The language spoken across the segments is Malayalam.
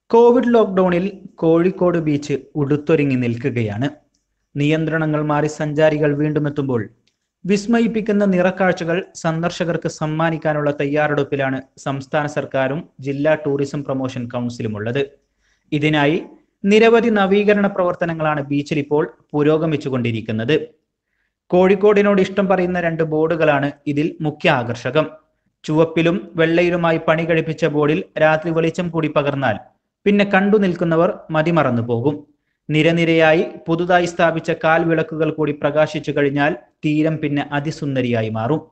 കോവിഡ് ലോക്ക്ഡൌണിൽ കോഴിക്കോട് ബീച്ച് ഉടുത്തൊരുങ്ങി നിൽക്കുകയാണ് നിയന്ത്രണങ്ങൾ മാറി സഞ്ചാരികൾ വീണ്ടും എത്തുമ്പോൾ വിസ്മയിപ്പിക്കുന്ന നിറക്കാഴ്ചകൾ സന്ദർശകർക്ക് സമ്മാനിക്കാനുള്ള തയ്യാറെടുപ്പിലാണ് സംസ്ഥാന സർക്കാരും ജില്ലാ ടൂറിസം പ്രൊമോഷൻ കൗൺസിലും ഉള്ളത് ഇതിനായി നിരവധി നവീകരണ പ്രവർത്തനങ്ങളാണ് ബീച്ചിൽ ഇപ്പോൾ പുരോഗമിച്ചുകൊണ്ടിരിക്കുന്നത് കോഴിക്കോടിനോട് ഇഷ്ടം പറയുന്ന രണ്ട് ബോർഡുകളാണ് ഇതിൽ മുഖ്യ ആകർഷകം ചുവപ്പിലും വെള്ളയിലുമായി പണി കഴിപ്പിച്ച ബോർഡിൽ രാത്രി വെളിച്ചം കൂടി പകർന്നാൽ പിന്നെ കണ്ടു നിൽക്കുന്നവർ മതിമറന്നു പോകും നിരനിരയായി പുതുതായി സ്ഥാപിച്ച കാൽ വിളക്കുകൾ കൂടി പ്രകാശിച്ചു കഴിഞ്ഞാൽ തീരം പിന്നെ അതിസുന്ദരിയായി മാറും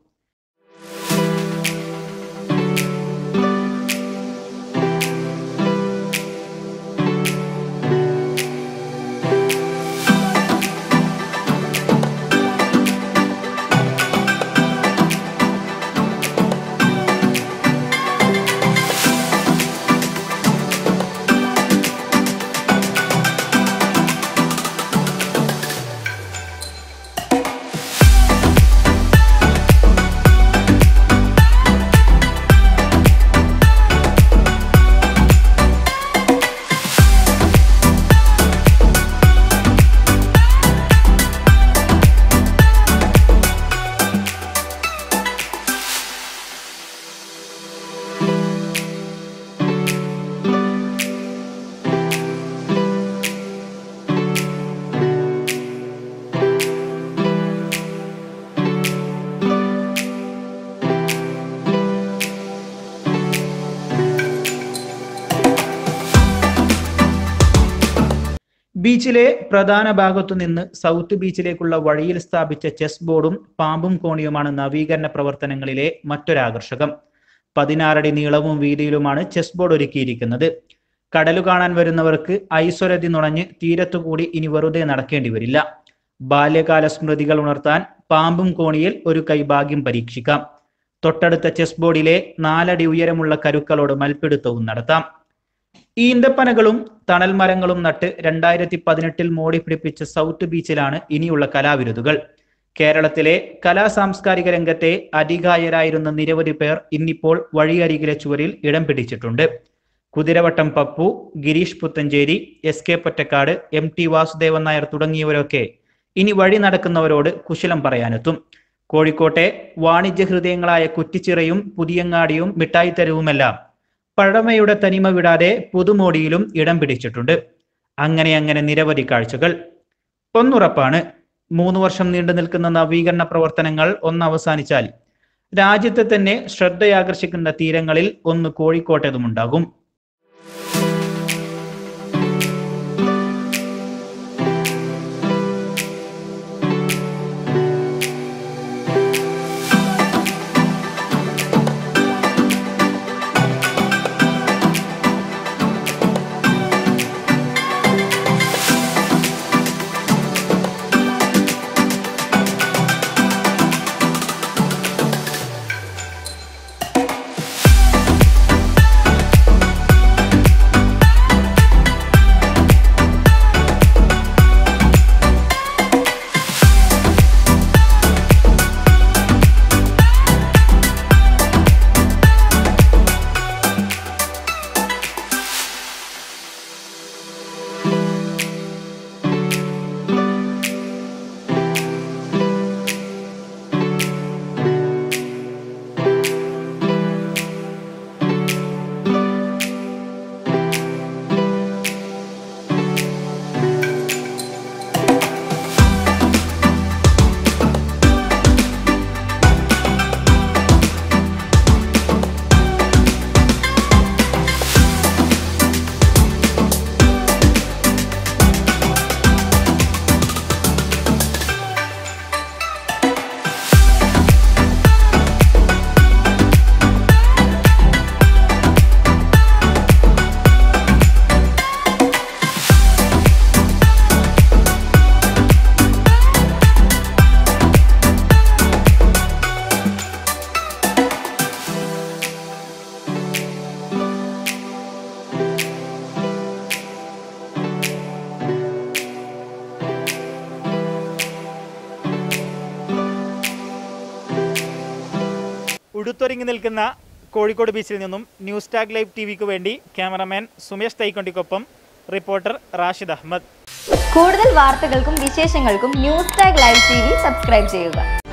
ബീച്ചിലെ പ്രധാന ഭാഗത്തു നിന്ന് സൗത്ത് ബീച്ചിലേക്കുള്ള വഴിയിൽ സ്ഥാപിച്ച ചെസ് ബോർഡും പാമ്പും കോണിയുമാണ് നവീകരണ പ്രവർത്തനങ്ങളിലെ മറ്റൊരാകർഷകം പതിനാറടി നീളവും വീതിയിലുമാണ് ചെസ് ബോർഡ് ഒരുക്കിയിരിക്കുന്നത് കടലു കാണാൻ വരുന്നവർക്ക് ഐശ്വരതി നുണഞ്ഞ് തീരത്തുകൂടി ഇനി വെറുതെ നടക്കേണ്ടി വരില്ല ബാല്യകാല സ്മൃതികൾ ഉണർത്താൻ പാമ്പും കോണിയിൽ ഒരു കൈ ഭാഗ്യം പരീക്ഷിക്കാം തൊട്ടടുത്ത ചെസ് ബോർഡിലെ നാലടി ഉയരമുള്ള കരുക്കളോട് മൽപ്പിടുത്തവും നടത്താം ഈന്തപ്പനകളും തണൽ മരങ്ങളും നട്ട് രണ്ടായിരത്തി പതിനെട്ടിൽ മോടി പിടിപ്പിച്ച സൗത്ത് ബീച്ചിലാണ് ഇനിയുള്ള കലാവിരുതുകൾ കേരളത്തിലെ കലാ സാംസ്കാരിക രംഗത്തെ അധികായരായിരുന്ന നിരവധി പേർ ഇന്നിപ്പോൾ വഴിയരികിലെ ചുവരിൽ ഇടം പിടിച്ചിട്ടുണ്ട് Kuthiravattam Pappu Gireesh Puthenchery S K Pottekkatt M T Vasudevan Nair തുടങ്ങിയവരൊക്കെ ഇനി വഴി നടക്കുന്നവരോട് കുശലം പറയാനെത്തും കോഴിക്കോട്ടെ വാണിജ്യ ഹൃദയങ്ങളായ കുറ്റിച്ചിറയും പുതിയങ്ങാടിയും മിഠായിത്തരവുമെല്ലാം പഴമയുടെ തനിമ വിടാതെ പുതുമോടിയിലും ഇടം പിടിച്ചിട്ടുണ്ട് അങ്ങനെ അങ്ങനെ നിരവധി കാഴ്ചകൾ ഒന്നുറപ്പാണ് മൂന്ന് വർഷം നീണ്ടു നിൽക്കുന്ന നവീകരണ പ്രവർത്തനങ്ങൾ ഒന്ന് അവസാനിച്ചാൽ രാജ്യത്തെ തന്നെ ശ്രദ്ധയാകർഷിക്കുന്ന തീരങ്ങളിൽ ഒന്ന് കോഴിക്കോട്ടേതുമുണ്ടാകും ഉടുത്തൊരുങ്ങി നിൽക്കുന്ന കോഴിക്കോട് ബീച്ചിൽ നിന്നും ന്യൂസ് ടാഗ് ലൈവ് ടി വിക്ക് വേണ്ടി ക്യാമറമാൻ സുമേഷ് തൈക്കൊണ്ടിക്കൊപ്പം റിപ്പോർട്ടർ റാഷിദ് അഹമ്മദ് കൂടുതൽ വാർത്തകൾക്കും വിശേഷങ്ങൾക്കും news tag live T V subscribe ചെയ്യുക